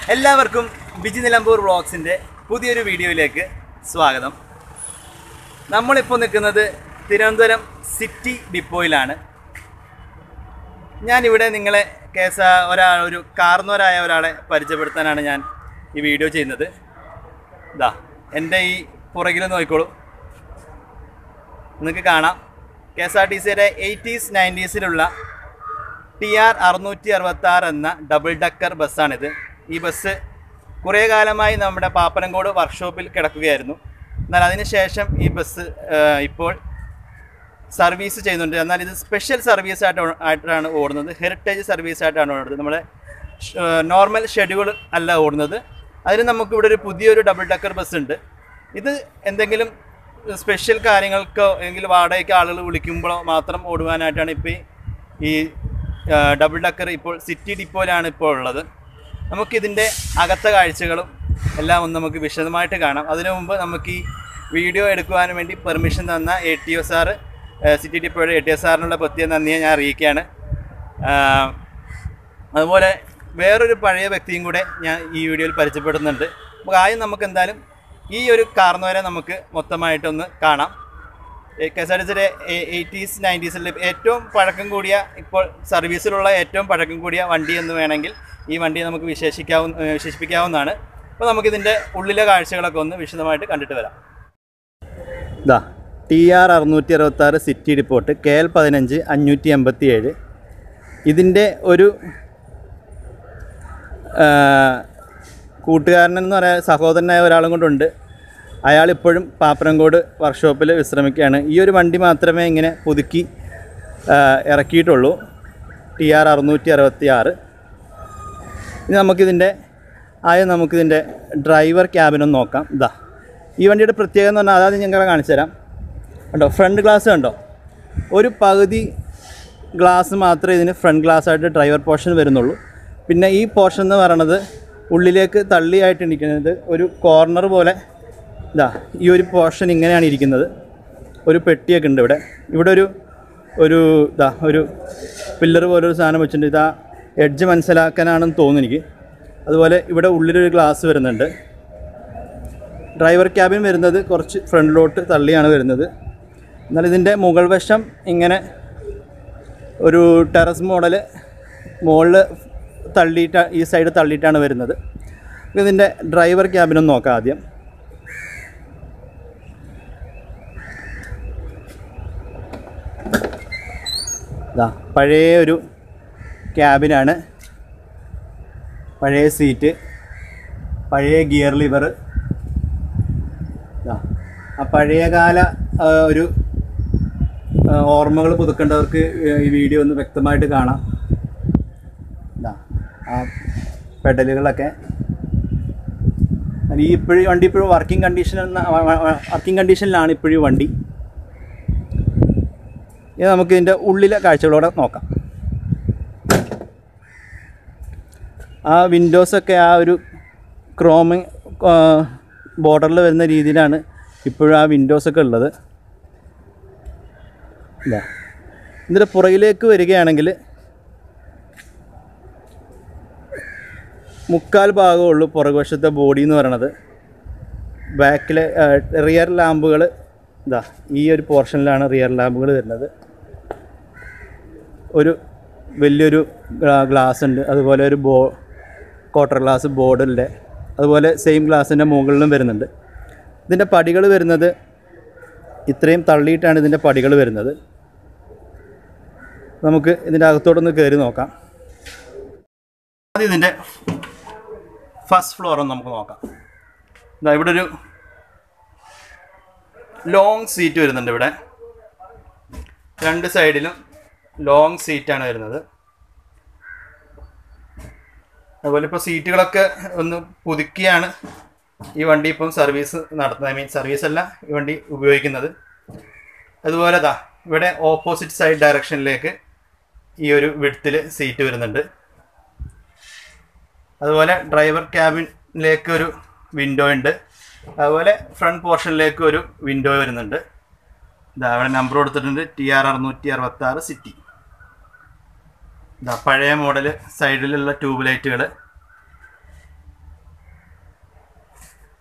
എല്ലാവർക്കും ബിജി നിലമ്പൂർ വ്ളോഗ്സിൻ്റെ പുതിയൊരു വീഡിയോയിലേക്ക് സ്വാഗതം നമ്മളിപ്പോൾ നിൽക്കുന്നത് തിരുവനന്തപുരം സിറ്റി ഡിപ്പോയിലാണ് ഞാനിവിടെ നിങ്ങളെ കേസ ഒരാൾ ഒരു കാർന്നവരായ ഒരാളെ പരിചയപ്പെടുത്താനാണ് ഞാൻ ഈ വീഡിയോ ചെയ്യുന്നത് ഇതാ എൻ്റെ ഈ പുറകിൽ നോക്കിക്കോളൂ നിങ്ങൾക്ക് കാണാം കെ എസ് ആർ ടി സിയുടെ എയ്റ്റീസ് നയൻറ്റീസിലുള്ള ടി ആർ അറുന്നൂറ്റി അറുപത്താറ് എന്ന ഡബിൾ ഡക്കർ ബസ്സാണിത് ഈ ബസ് കുറേ കാലമായി നമ്മുടെ പാപ്പനംകോട് വർക്ക്ഷോപ്പിൽ കിടക്കുകയായിരുന്നു എന്നാൽ അതിനുശേഷം ഈ ബസ് ആ, ഇപ്പോൾ സർവീസ് ചെയ്യുന്നുണ്ട് എന്നാൽ ഇത് സ്പെഷ്യൽ സർവീസ് ആയിട്ട് ഓ- ആയിട്ടാണ് ഓടുന്നത് ഹെറിറ്റേജ് സർവീസ് ആയിട്ടാണ് ഓടുന്നത് നമ്മുടെ നോർമൽ ഷെഡ്യൂൾ അല്ല ഓടുന്നത് അതിന് നമുക്ക് ഇവിടെ ഒരു പുതിയൊരു ഡബിൾ ഡക്കർ ബസ് ഉണ്ട് ഇത് എന്തെങ്കിലും സ്പെഷ്യൽ കാര്യങ്ങൾക്കോ അല്ലെങ്കിൽ വാടകയ്ക്ക് ആളുകൾ വിളിക്കുമ്പോഴോ മാത്രം ഓടുവാനായിട്ടാണ് ഇപ്പോൾ ഈ ഡബിൾ ഡക്കർ ഇപ്പോൾ സിറ്റി ഡിപ്പോയിലാണ് ഇപ്പോൾ ഉള്ളത് നമുക്കിതിൻ്റെ അകത്ത കാഴ്ചകളും എല്ലാം ഒന്ന് നമുക്ക് വിശദമായിട്ട് കാണാം അതിനു മുമ്പ് നമുക്ക് ഈ വീഡിയോ എടുക്കുവാൻ വേണ്ടി പെർമിഷൻ തന്ന A T O sir city ഡിപ്പോയുടെ എ ടി എസ് സാറിനുള്ള പ്രത്യേക നന്ദിയെ ഞാൻ അറിയിക്കുകയാണ് ആ, അതുപോലെ വേറൊരു പഴയ വ്യക്തിയും കൂടെ ഞാൻ ഈ വീഡിയോയിൽ പരിചയപ്പെടുന്നുണ്ട് അപ്പോൾ ആദ്യം നമുക്ക് എന്തായാലും ഈ ഒരു കാർന്നവരെ നമുക്ക് മൊത്തമായിട്ടൊന്ന് കാണാം കെ എസ് ആർ ടി സിയുടെ എയ്റ്റീസ് നയൻറ്റീസിൽ ഏറ്റവും പഴക്കം കൂടിയ ഇപ്പോൾ സർവീസിലുള്ള ഏറ്റവും പഴക്കം കൂടിയ വണ്ടി എന്ന് വേണമെങ്കിൽ ഈ വണ്ടി നമുക്ക് വിശേഷിക്കാവുന്ന ഏഹ് വിശേഷിപ്പിക്കാവുന്നതാണ് അപ്പോൾ നമുക്കിതിൻ്റെ ഉള്ളിലെ കാഴ്ചകളൊക്കെ ഒന്ന് വിശദമായിട്ട് കണ്ടിട്ട് വരാം ഇതാ ടി ആർ അറുന്നൂറ്റി അറുപത്താറ് സിറ്റി റിപ്പോർട്ട് കെ എൽ പതിനഞ്ച് അഞ്ഞൂറ്റി എൺപത്തി ഏഴ് ഇതിൻ്റെ ഒരു ആ, കൂട്ടുകാരനെന്ന് പറയാൻ സഹോദരനായ ഒരാളും കൊണ്ടുണ്ട് അയാൾ ഇപ്പോഴും പാപ്പനംകോട് വർക്ക്ഷോപ്പിൽ വിശ്രമിക്കുകയാണ് ഈ ഒരു വണ്ടി മാത്രമേ ഇങ്ങനെ പുതുക്കി ആ, ഇറക്കിയിട്ടുള്ളൂ ടി ആർ അറുന്നൂറ്റി അറുപത്തി ആറ് ഇനി നമുക്കിതിൻ്റെ ആദ്യം നമുക്കിതിൻ്റെ ഡ്രൈവർ ക്യാബിനൊന്ന് നോക്കാം ഇതാ ഈ വണ്ടിയുടെ പ്രത്യേകത എന്ന് പറഞ്ഞാൽ അതാദ്യം ഞങ്ങളെ കാണിച്ചു തരാം കണ്ടോ ഫ്രണ്ട് ഗ്ലാസ് കണ്ടോ ഒരു പകുതി ഗ്ലാസ് മാത്രമേ ഇതിന് ഫ്രണ്ട് ഗ്ലാസ് ആയിട്ട് ഡ്രൈവർ പോർഷൻ വരുന്നുള്ളൂ പിന്നെ ഈ പോർഷൻ എന്ന് പറയണത് ഉള്ളിലേക്ക് തള്ളിയായിട്ട് ഇരിക്കുന്നത് ഒരു കോർണർ പോലെ ഇതാ ഈ ഒരു പോർഷൻ ഇങ്ങനെയാണ് ഇരിക്കുന്നത് ഒരു പെട്ടിയൊക്കെ ഉണ്ട് ഇവിടെ ഇവിടെ ഒരു ഒരു ഇതാ ഒരു പില്ലർ പോലെ ഒരു സാധനം വെച്ചിട്ടുണ്ട് ഇതാ എഡ്ജ് മനസ്സിലാക്കാനാണെന്ന് തോന്നുന്നു എനിക്ക് അതുപോലെ ഇവിടെ ഉള്ളിലൊരു ഗ്ലാസ് വരുന്നുണ്ട് ഡ്രൈവർ ക്യാബിൻ വരുന്നത് കുറച്ച് ഫ്രണ്ടിലോട്ട് തള്ളിയാണ് വരുന്നത് എന്നാൽ ഇതിൻ്റെ മുകൾ വശം ഇങ്ങനെ ഒരു ടെറസ് മോഡൽ മുകളിൽ തള്ളിയിട്ട് ഈ സൈഡ് തള്ളിയിട്ടാണ് വരുന്നത് ഇതിൻ്റെ ഡ്രൈവർ ക്യാബിനൊന്ന് നോക്കാം ആദ്യം ഇതാ പഴയ ഒരു ക്യാബിനാണ് പഴയ സീറ്റ് പഴയ ഗിയർ ലിവർ ഇതാ ആ പഴയകാല ആ, ഒരു ഓർമ്മകൾ പുതുക്കേണ്ടവർക്ക് ഈ വീഡിയോ ഒന്ന് വ്യക്തമായിട്ട് കാണാം ഇതാ ആ പെഡലുകളൊക്കെ ഈ ഇപ്പോഴും വണ്ടി ഇപ്പോഴും വർക്കിംഗ് കണ്ടീഷൻ വർക്കിംഗ് കണ്ടീഷനിലാണ് ഇപ്പോഴും വണ്ടി ഇനി നമുക്ക് ഇതിൻ്റെ ഉള്ളിലെ കാഴ്ചകളോടെ നോക്കാം ആ വിൻഡോസൊക്കെ ആ ഒരു ക്രോമിങ് ബോർഡറിൽ വരുന്ന രീതിയിലാണ് ഇപ്പോഴും ആ വിൻഡോസൊക്കെ ഉള്ളത് ഇല്ല ഇതിൻ്റെ പുറകിലേക്ക് വരികയാണെങ്കിൽ മുക്കാൽ ഭാഗമുള്ളൂ പുറകുവശത്തെ ബോഡി എന്ന് പറയണത് ബാക്കിലെ റിയർ ലാമ്പുകൾ ഇതാ ഈ ഒരു പോർഷനിലാണ് റിയർ ലാമ്പുകൾ വരുന്നത് ഒരു വലിയൊരു ഗ്ലാസ് ഉണ്ട് അതുപോലെ ഒരു ബോ ക്വാർട്ടർ ഗ്ലാസ് ബോർഡിൻ്റെ അതുപോലെ സെയിം ഗ്ലാസിൻ്റെ മുകളിലും വരുന്നുണ്ട് ഇതിൻ്റെ പടികൾ വരുന്നത് ഇത്രയും തള്ളിയിട്ടാണ് ഇതിൻ്റെ പടികൾ വരുന്നത് നമുക്ക് ഇതിൻ്റെ അകത്തോടൊന്ന് കയറി നോക്കാം ആദ്യം ഇതിൻ്റെ ഫസ്റ്റ് ഫ്ലോർ ഒന്ന് നമുക്ക് നോക്കാം ഇതാ ഇവിടെ ഒരു ലോങ് സീറ്റ് വരുന്നുണ്ട് ഇവിടെ രണ്ട് സൈഡിലും ലോങ് സീറ്റാണ് വരുന്നത് അതുപോലെ ഇപ്പോൾ സീറ്റുകളൊക്കെ ഒന്ന് പുതുക്കിയാണ് ഈ വണ്ടി ഇപ്പം സർവീസ് നടത്തുന്നത് ഐ മീൻ സർവീസ് അല്ല ഈ വണ്ടി ഉപയോഗിക്കുന്നത് അതുപോലെ ദാ ഇവിടെ ഓപ്പോസിറ്റ് സൈഡ് ഡയറക്ഷനിലേക്ക് ഈ ഒരു വിഡ്ത്തിൽ സീറ്റ് വരുന്നുണ്ട് അതുപോലെ ഡ്രൈവർ ക്യാബിനിലേക്ക് ഒരു വിൻഡോ ഉണ്ട് അതുപോലെ ഫ്രണ്ട് പോർഷനിലേക്ക് ഒരു വിൻഡോ വരുന്നുണ്ട് ഇതാ അവിടെ നമ്പർ കൊടുത്തിട്ടുണ്ട് ടി ആർ അറുന്നൂറ്റി അറുപത്തി ആറ് സിറ്റി ഇതാ പഴയ മോഡൽ സൈഡിലുള്ള ട്യൂബ് ലൈറ്റുകൾ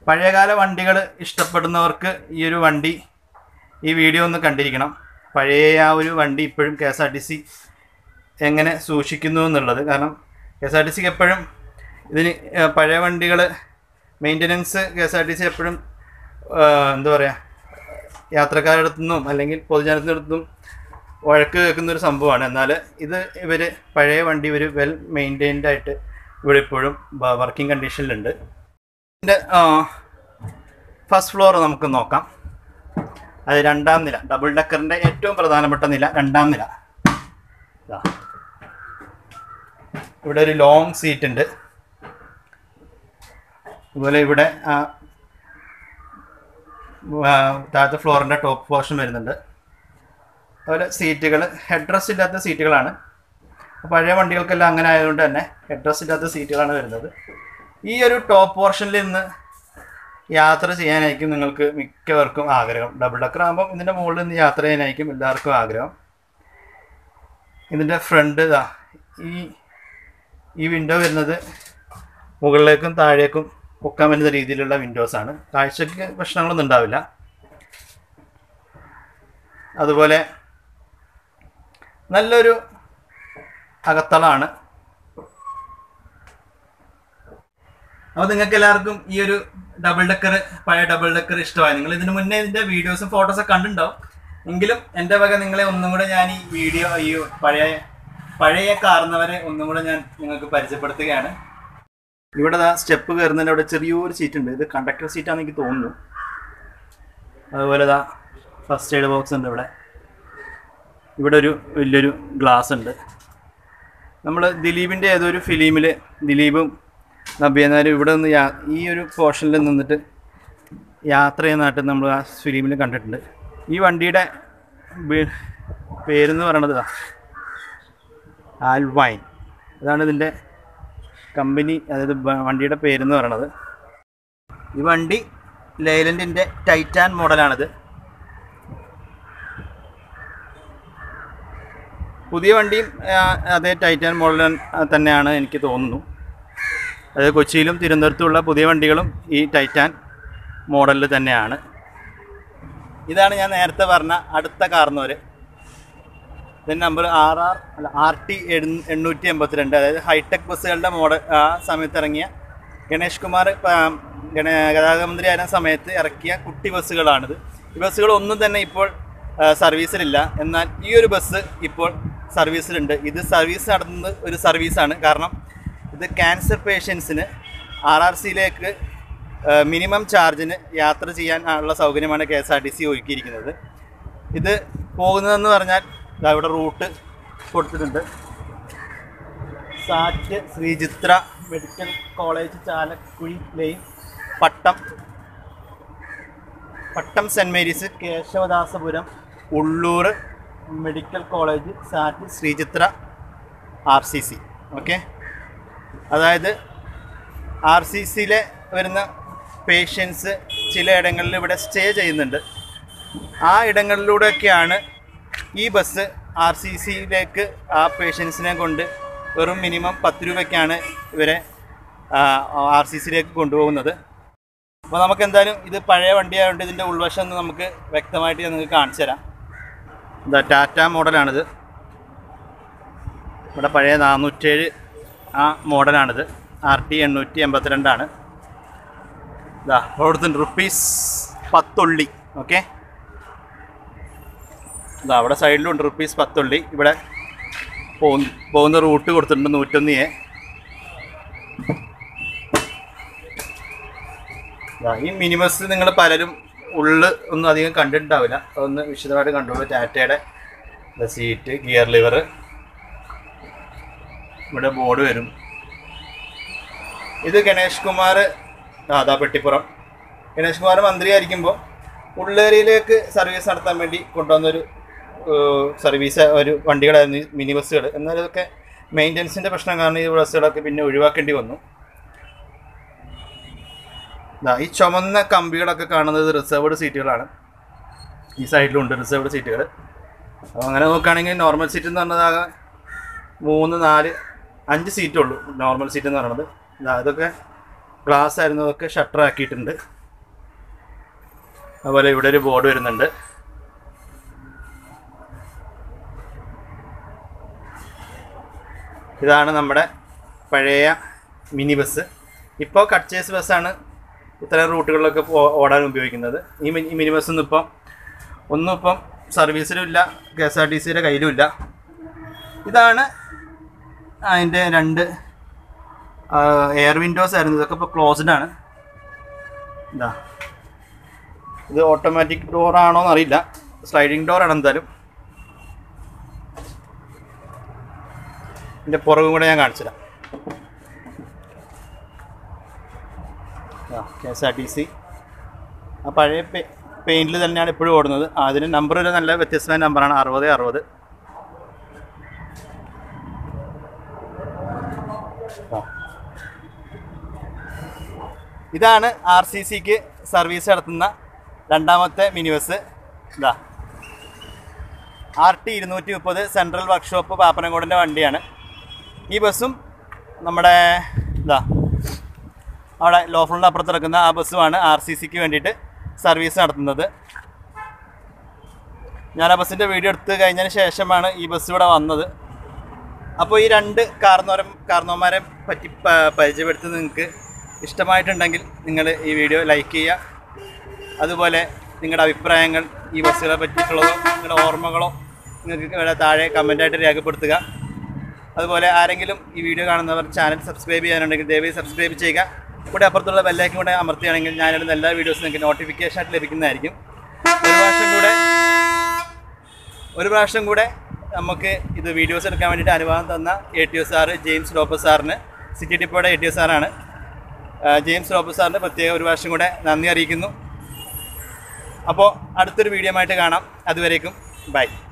പഴയകാല വണ്ടികൾ ഇഷ്ടപ്പെടുന്നവർക്ക് ഈ ഒരു വണ്ടി ഈ വീഡിയോ ഒന്ന് കണ്ടിരിക്കണം പഴയ ആ ഒരു വണ്ടി ഇപ്പോഴും K S R T C എങ്ങനെ സൂക്ഷിക്കുന്നു എന്നുള്ളത് കാരണം കെ എസ് ആർ ടി സിക്ക് എപ്പോഴും ഇതിന് ഏഹ്, പഴയ വണ്ടികൾ maintenance K S R T C എപ്പോഴും ഏഹ്, എന്താ പറയുക യാത്രക്കാരുടെ അടുത്തു നിന്നും അല്ലെങ്കിൽ പൊതുജനത്തിൻ്റെ അടുത്തും വഴക്ക് കേൾക്കുന്ന ഒരു സംഭവമാണ് എന്നാൽ ഇത് ഇവർ പഴയ വണ്ടി ഇവർ വെൽ മെയിൻറ്റൈൻഡ് ആയിട്ട് ഇവിടെ ഇപ്പോഴും വർക്കിംഗ് കണ്ടീഷനിലുണ്ട് ഇതിൻ്റെ ഫസ്റ്റ് ഫ്ലോർ നമുക്ക് നോക്കാം അത് രണ്ടാം നില ഡബിൾ ഡക്കറിൻ്റെ ഏറ്റവും പ്രധാനപ്പെട്ട നില രണ്ടാം നില ഇതാ. ഇവിടെ ഒരു ലോങ് സീറ്റ് ഉണ്ട് അതുപോലെ ഇവിടെ ആ, ആ, താഴത്തെ ഫ്ലോറിൻ്റെ ടോപ്പ് പോർഷൻ വരുന്നുണ്ട് അതുപോലെ സീറ്റുകൾ ഹെഡ് റെസ്റ്റ് ഇല്ലാത്ത സീറ്റുകളാണ് പഴയ വണ്ടികൾക്കെല്ലാം അങ്ങനെ ആയതുകൊണ്ട് തന്നെ ഹെഡ് റെസ്റ്റ് ഇല്ലാത്ത സീറ്റുകളാണ് വരുന്നത് ഈ ഒരു ടോപ്പ് പോർഷനിൽ നിന്ന് യാത്ര ചെയ്യാനായിരിക്കും നിങ്ങൾക്ക് മിക്കവർക്കും ആഗ്രഹം ഡബിൾ ഡക്കർ ആകുമ്പം ഇതിൻ്റെ മുകളിൽ നിന്ന് യാത്ര ചെയ്യാനായിരിക്കും എല്ലാവർക്കും ആഗ്രഹം ഇതിൻ്റെ ഫ്രണ്ട് ഇതാ ഈ ഈ വിൻഡോ വരുന്നത് മുകളിലേക്കും താഴേക്കും പൊക്കാൻ വരുന്ന രീതിയിലുള്ള വിൻഡോസാണ് കാഴ്ചയ്ക്ക് പ്രശ്നങ്ങളൊന്നും ഉണ്ടാവില്ല അതുപോലെ നല്ലൊരു അകത്തളാണ് അപ്പോൾ നിങ്ങൾക്ക് എല്ലാവർക്കും ഈ ഒരു ഡബിൾ ഡക്കർ പഴയ ഡബിൾ ഡക്കർ ഇഷ്ടമായി നിങ്ങൾ ഇതിന് മുന്നേ ഇതിന്റെ വീഡിയോസും ഫോട്ടോസൊക്കെ കണ്ടിട്ടുണ്ടാവും എങ്കിലും എൻ്റെ വക നിങ്ങളെ ഒന്നും കൂടെ ഞാൻ ഈ വീഡിയോ ഈ പഴയ പഴയ കാർന്നവരെ ഒന്നും കൂടെ ഞാൻ നിങ്ങൾക്ക് പരിചയപ്പെടുത്തുകയാണ് ഇവിടെ ദാ സ്റ്റെപ്പ് കയറുന്നതിൻ്റെ അവിടെ ചെറിയൊരു സീറ്റ് ഉണ്ട് ഇത് കണ്ടക്ടർ സീറ്റാണെന്ന് എനിക്ക് തോന്നുന്നു അതുപോലെ ദാ ഫസ്റ്റ് എയ്ഡ് ബോക്സ് ഉണ്ട് ഇവിടെ ഇവിടെ ഒരു വലിയൊരു ഗ്ലാസ് ഉണ്ട് നമ്മൾ ദിലീപിൻ്റെ ഏതൊരു ഫിലിമിൽ ദിലീപും നബിയനാരും ഇവിടെ നിന്ന് യാ ഈ ഒരു പോർഷനിൽ നിന്നിട്ട് യാത്ര ചെയ്യുന്നതായിട്ട് നമ്മൾ ആ ഫിലിമിൽ കണ്ടിട്ടുണ്ട് ഈ വണ്ടിയുടെ ബി- പേരെന്ന് പറയണത് ഇതാ. ആൽവൈൻ ഇതാണ് ഇതിൻ്റെ കമ്പനി അതായത് ബ- വണ്ടിയുടെ പേരെന്ന് പറയണത് ഈ വണ്ടി ലൈലൻഡിൻ്റെ ടൈറ്റാൻ മോഡലാണിത് പുതിയ വണ്ടിയും ആ, അതേ ടൈറ്റാൻ മോഡൽ തന്നെയാണ് എനിക്ക് തോന്നുന്നു അത് കൊച്ചിയിലും തിരുവനന്തപുരത്തുമുള്ള പുതിയ വണ്ടികളും ഈ ടൈറ്റാൻ മോഡലിൽ തന്നെയാണ് ഇതാണ് ഞാൻ നേരത്തെ പറഞ്ഞ അടുത്ത കാർന്നവർ ഇതിൻ്റെ നമ്പർ ആർ ആർ അല്ല ആർ ടി എണ്ണൂറ്റി എൺപത്തിരണ്ട് അതായത് ഹൈടെക് ബസ്സുകളുടെ മോഡൽ ആ സമയത്ത് ഇറങ്ങിയ ഗണേഷ് കുമാർ പ- ഗണ ഗതാഗത മന്ത്രി ആയിരുന്ന സമയത്ത് ഇറക്കിയ കുട്ടി ബസ്സുകളാണിത് ഈ ബസ്സുകൾ ഒന്നും തന്നെ ഇപ്പോൾ ആ, സർവീസിലില്ല എന്നാൽ ഈ ഒരു ബസ് ഇപ്പോൾ സർവീസിലുണ്ട് ഇത് സർവീസ് നടത്തുന്നത് ഒരു സർവീസാണ് കാരണം ഇത് ക്യാൻസർ പേഷ്യൻസിന് ആർ ആർ സിയിലേക്ക് മിനിമം ചാർജിന് യാത്ര ചെയ്യാൻ ഉള്ള സൗകര്യമാണ് K S R T C ഒരുക്കിയിരിക്കുന്നത് ഇത് പോകുന്നതെന്ന് പറഞ്ഞാൽ ദാ ഇവിടെ റൂട്ട് കൊടുത്തിട്ടുണ്ട് SAT Sree Chitra medical college Chalakkuzhi lane Pattom Pattom saint Mary's Kesavadasapuram Ulloor medical college SAT Sree Chitra R C C okay അതായത് ആർ സി സിയിലെ വരുന്ന പേഷ്യൻസ് ചിലയിടങ്ങളിൽ ഇവിടെ സ്റ്റേ ചെയ്യുന്നുണ്ട് ആ ഇടങ്ങളിലൂടെയൊക്കെയാണ് ഈ ബസ് ആർ സി സിയിലേക്ക് ആ പേഷ്യൻസിനെ കൊണ്ട് വെറും മിനിമം പത്ത് രൂപയ്ക്കാണ് ഇവരെ ആർ സി സിയിലേക്ക് കൊണ്ടുപോകുന്നത് അപ്പോൾ നമുക്ക് എന്തായാലും ഇത് പഴയ വണ്ടിയായതുകൊണ്ട് ഇതിൻ്റെ ഉൾവശം ഒന്ന് നമുക്ക് വ്യക്തമായിട്ട് ഞാൻ നിങ്ങൾക്ക് കാണിച്ചു തരാം എന്താ ടാറ്റ മോഡലാണിത് ഇവിടെ പഴയ നാനൂറ്റേഴ് ആ മോഡലാണിത് ആർ ടി എണ്ണൂറ്റി എൺപത്തിരണ്ടാണ് ഇതാ കൊടുത്തിട്ടുണ്ട് റുപ്പീസ് പത്തുള്ളി ഓക്കെ ഇതാ അവിടെ സൈഡിലുണ്ട് റുപ്പീസ് പത്തുള്ളി ഇവിടെ പോകുന്ന പോകുന്ന റൂട്ട് കൊടുത്തിട്ടുണ്ട് നൂറ്റൊന്ന് എ ദാ ഈ മിനിമസ് നിങ്ങൾ പലരും ഉള്ള് ഒന്നും അധികം കണ്ടിട്ടുണ്ടാവില്ല അതൊന്ന് വിശദമായിട്ട് കണ്ടോളൂ ടാറ്റയുടെ സീറ്റ് ഗിയർ ലിവർ ഇവിടെ ബോർഡ് വരും ഇത് ഗണേഷ് കുമാർ അതാ പെട്ടിപ്പുറം ഗണേഷ് കുമാർ മന്ത്രിയായിരിക്കുമ്പോൾ ഉള്ളേരിയയിലേക്ക് സർവീസ് നടത്താൻ വേണ്ടി കൊണ്ടുവന്നൊരു ഏഹ്, സർവീസ് ഒരു വണ്ടികളായിരുന്നു ഈ മിനി ബസ്സുകൾ എന്നാൽ ഇതൊക്കെ മെയിൻ്റനൻസിൻ്റെ പ്രശ്നം കാരണം ഈ ബസ്സുകളൊക്കെ പിന്നെ ഒഴിവാക്കേണ്ടി വന്നു ദാ ഈ ചുമന്ന കമ്പികളൊക്കെ കാണുന്നത് റിസർവ്ഡ് സീറ്റുകളാണ് ഈ സൈഡിലുണ്ട് റിസർവ്ഡ് സീറ്റുകൾ അപ്പോൾ അങ്ങനെ നോക്കുകയാണെങ്കിൽ നോർമൽ സീറ്റ് എന്ന് പറഞ്ഞത് ആകെ മൂന്ന് നാല് അഞ്ച് സീറ്റേ ഉള്ളൂ നോർമൽ സീറ്റ് എന്ന് പറയുന്നത് ദാ ഇതൊക്കെ ഗ്ലാസ് ആയിരുന്നു അതൊക്കെ ഷട്ടർ ആക്കിയിട്ടുണ്ട് അതുപോലെ ഇവിടെ ഒരു ബോർഡ് വരുന്നുണ്ട് ഇതാണ് നമ്മുടെ പഴയ മിനി ബസ് ഇപ്പോൾ കട്ട്ചേസ് ബസ്സാണ് ഇത്തരം റൂട്ടുകളിലൊക്കെ പോ- ഓടാൻ ഉപയോഗിക്കുന്നത് ഈ മിനി മിനി ബസ്സൊന്നും ഇപ്പം ഒന്നും ഇപ്പം സർവീസിലും ഇല്ല കെ എസ് ആർ ടി സിയുടെ കയ്യിലും ഇല്ല ഇതാണ് അതിൻ്റെ രണ്ട് എയർ വിൻഡോസ് ആയിരുന്നു ഇതൊക്കെ ഇപ്പോൾ ക്ലോസ്ഡ് ആണ് ഇതാ ഇത് ഓട്ടോമാറ്റിക് ഡോർ ആണോ എന്നറിയില്ല സ്ലൈഡിങ് ഡോർ ആണ് എന്തായാലും ഇതിൻ്റെ പുറകും കൂടെ ഞാൻ കാണിച്ചു തരാം K S R T C ആ പഴയ പെ പെയിൻറ്റിൽ തന്നെയാണ് ഇപ്പോഴും ഓടുന്നത് ആ, അതിന് നമ്പർ ഒരു നല്ല വ്യത്യസ്തമായ നമ്പറാണ് അറുപത് അറുപത് ആ. ഇതാണ് ആർ സി സിക്ക് സർവീസ് നടത്തുന്ന രണ്ടാമത്തെ മിനി ബസ് ഇതാ ആർ ടി ഇരുന്നൂറ്റി മുപ്പത് സെൻട്രൽ വർക്ക്ഷോപ്പ് പാപ്പനംകോടിൻ്റെ വണ്ടിയാണ് ഈ ബസ്സും നമ്മുടെ ഇതാ അവിടെ ലോഫ്രണ്ടിൻ്റെ അപ്പുറത്ത് കിടക്കുന്ന ആ ബസ്സുമാണ് ആർ സി സിക്ക് വേണ്ടിയിട്ട് സർവീസ് നടത്തുന്നത് ഞാൻ ആ ബസ്സിൻ്റെ വീഡിയോ എടുത്ത് കഴിഞ്ഞതിന് ശേഷമാണ് ഈ ബസ് ഇവിടെ വന്നത് അപ്പോൾ ഈ രണ്ട് കാർന്നോരം കാർന്നോന്മാരെ പറ്റി പ- പരിചയപ്പെടുത്തി നിങ്ങൾക്ക് ഇഷ്ടമായിട്ടുണ്ടെങ്കിൽ നിങ്ങൾ ഈ വീഡിയോ ലൈക്ക് ചെയ്യുക അതുപോലെ നിങ്ങളുടെ അഭിപ്രായങ്ങൾ ഈ ബസ്സുകളെ പറ്റിയിട്ടുള്ളതോ നിങ്ങളുടെ ഓർമ്മകളോ നിങ്ങൾക്ക് ഇവിടെ താഴെ കമൻറ്റായിട്ട് രേഖപ്പെടുത്തുക അതുപോലെ ആരെങ്കിലും ഈ വീഡിയോ കാണുന്നവർ ചാനൽ സബ്സ്ക്രൈബ് ചെയ്യാനുണ്ടെങ്കിൽ ദയവായി സബ്സ്ക്രൈബ് ചെയ്യുക കൂടെ അപ്പുറത്തുള്ള ബെല്ലൈക്കും കൂടെ അമർത്തുകയാണെങ്കിൽ ഞാനിടുന്ന എല്ലാ വീഡിയോസും നിങ്ങൾക്ക് നോട്ടിഫിക്കേഷൻ ആയിട്ട് ലഭിക്കുന്നതായിരിക്കും ഒരു പ്രാവശ്യം കൂടെ ഒരു പ്രാവശ്യം കൂടെ നമുക്ക് ഇത് വീഡിയോസ് എടുക്കാൻ വേണ്ടിയിട്ട് അനുവാദം തന്ന A T O sir James Lopez സാറിന് സിറ്റി ഡിപ്പോയുടെ എ ടി ഒ സാറാണ് ആ, ജെയിംസ് ലോപ്പസ് സാറിന് പ്രത്യേകം ഒരു പ്രാവശ്യം കൂടെ നന്ദി അറിയിക്കുന്നു അപ്പോൾ അടുത്തൊരു വീഡിയോ ആയിട്ട് കാണാം അതുവരേക്കും ബൈ